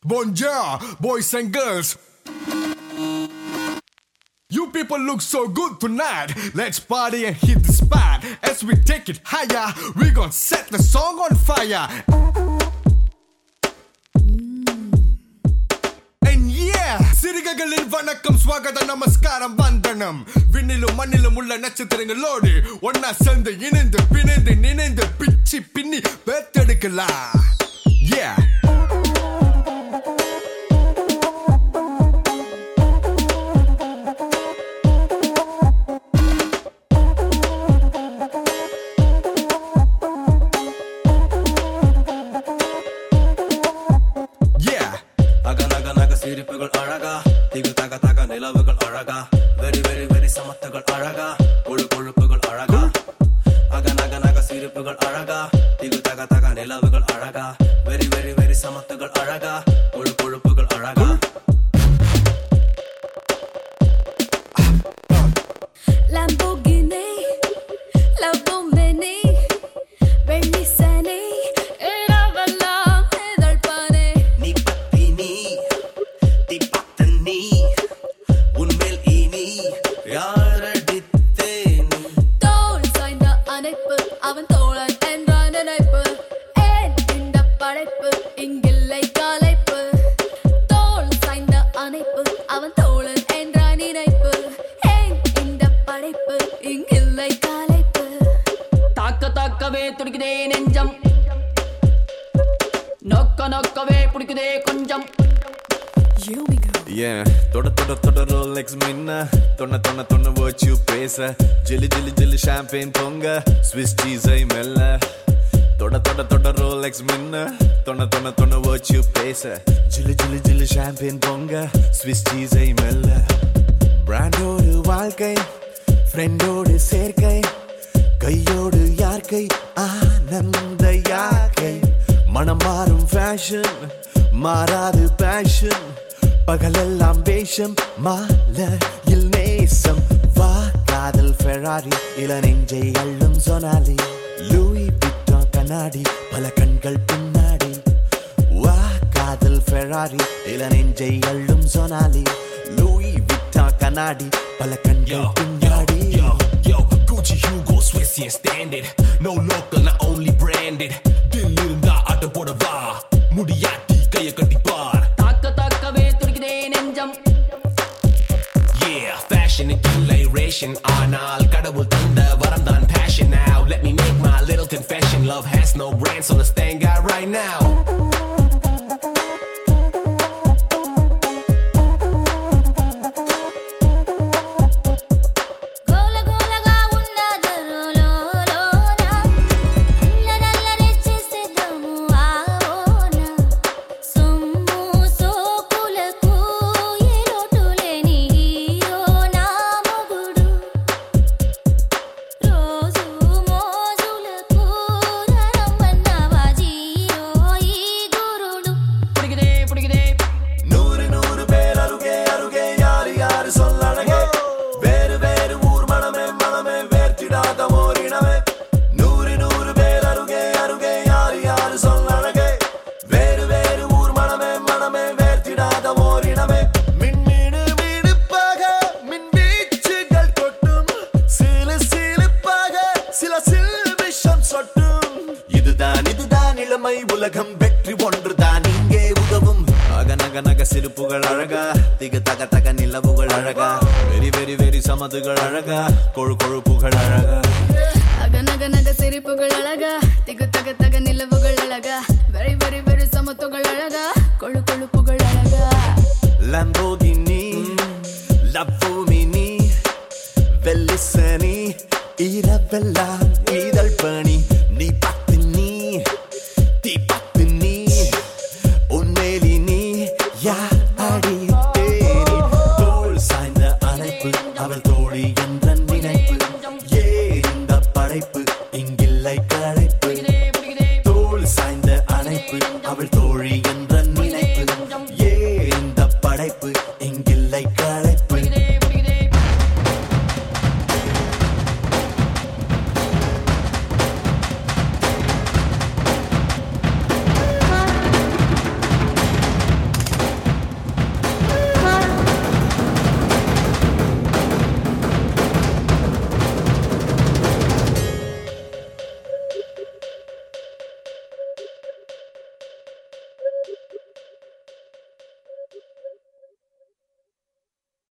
Bonjour, boys and girls. You people look so good tonight. Let's party and hit the spot. As we take it higher, we gon' set the song on fire. And yeah, சிறுகைகளில் வணக்கம் ஸ்வாகத நமஸ்காரம் வந்தனம் விண்ணிலும் மண்ணிலும் உள்ள நட்சத்திரங்களோடு ஒன்னா சேர்ந்து இணைந்து பிணைந்து நினைந்து பிச்சி பின்னி பேத்தெடுக்கலாம் Yeah. Yeah. அக நக நக சிரிப்புகள் அழகா திகு தக தக நிலவுகள் அழகா வெரி வெரி வெரி சமத்துகள் அழகா கொழு கொழுப்புகள் அழகா அக நக நக சிரிப்புகள் அழகா திகு தக தக நிலவுகள் அழகா வெரி வெரி வெரி சமத்துகள் அழகா கொழு கொழுப்புகள் அழகா Lamborghini, Lamborghini, வெள்ளிசனி, இரவெல்லாம் இதழ்பானே. நீ பத்தி நீ தி பத்த நீ உன்மேல் இனி யாரடித்தேன் தோள் சாய்ந்த அணைப்பு, அவன் தோழன் என்ற நினைப்பு. ஏன் இந்த படைப்பு, இங்கில்லை கலைப்பு. தோள் சாய்ந்த அணைப்பு, அவன் தோழன் என்ற நினைப்பு. ஏன் இந்த படைப்பு, இங்கில்லை கலைப்பு தாக்க தாக்கவே துடிக்குதே நெஞ்சம் நோக்க நோக்கவே பிடிக்குதே கொஞ்சம் Here we go. Yeah, தொட தொட தொட ரோலெக்ஸ் மின்ன தொண்ண தொண்ண தொண்ண வச்சு பேச ஜிலி ஜிலி ஜிலி ஷாம்பேன் பொங்க ஸ்விஸ் சீஸை மெல்ல தொட தொட தொட ரோலெக்ஸ் மின்ன தொண்ண தொண்ண தொண்ண வச்சு பேச ஜிலி ஜிலி ஜிலி ஷாம்பேன் பொங்க ஸ்விஸ் சீஸை மெல்ல பிராண்டோடு வாழ்க்கை ஃப்ரெண்டோடு சேர்க்கை கையோடு யார்க்கை ஆனந்த யாக்கை மனம் மாறும் ஃபேஷன் மாறாது பேஷன் பகலெல்லாம் வேஷம் மாலையில் நேசம் வா காதல் ஃபெராரி இள நெஞ்சை அள்ளும் சொனாலி லூயி பிட்டா கண்ணாடி பல கண்கள் பின்னாடி வா காதல் ஃபெராரி இள நெஞ்சை அள்ளும் சொனாலி லூயி விட்டா கண்ணாடி பல கண்கள் பின்னாடி Yo, yo, Gucci, Hugo, Swiss, yeah, standard. No local, not only branded. தில் இருந்தா ஆட்டம் போட வா முடியாட்டி கைய கட்டி பார் தாக்க தாக்கவே துடிக்குதே நெஞ்சம் Yeah, fashion இல்லை ரேஷன் ஆனால் கடவுள் தந்த வரம் தான் passion now Let me make my little confession Love has no brand so let's thank God right now గోల గోలగా ఉన్నది రోలోలోన అల్లరల్లరి చేసేద్దాము ఆవోన సొమ్ము సోకులకు ఏ లోటు లేని హీరో నా మొగుడు రోజు మోజులకు రమ్మన్నవా జీరో ఈ గురుడు பிடிக்குதே பிடிக்குதே நூறு நூறு பேர் அருகே அருகே யாரு யாரு சொல்லழகே வேறு வேறு ஊர் மனமே மனமே வேர்த்திடாத ஓரினமே நூறு நூறு பேர் அருகே அருகே யாரு யாரு சொல்லழகே வேறு வேறு ஊர் மனமே மனமே வேர்த்திடாத ஓரினமே மின்மீடு மீடுப்பாக மின் வீச்சுகள் கொட்டும் சிலு சிலுப்பாக சில சில்விஷம் சொட்டும் இதுதான் இதுதான் இளமை உலகம் வெற்றி ஒன்றுதான் இங்கே உதவும் அக நக நக சிரிப்புகள் அழகா திக தக தக நிலவுகள் அழகா வெரி வெரி வெரி சமதுகள் அழகா கொழு கொழுப்புகள் அழகா அகநக நக சிரிப்புகள் அழகா திகு தக தக நிலவுகள் அழகா வெரி வெரி வெரி சமத்துகள் அழகா கொழு கொழுப்புகள் அழகா Lamborghini Lamborghini Bellissani இரவெல்லாம்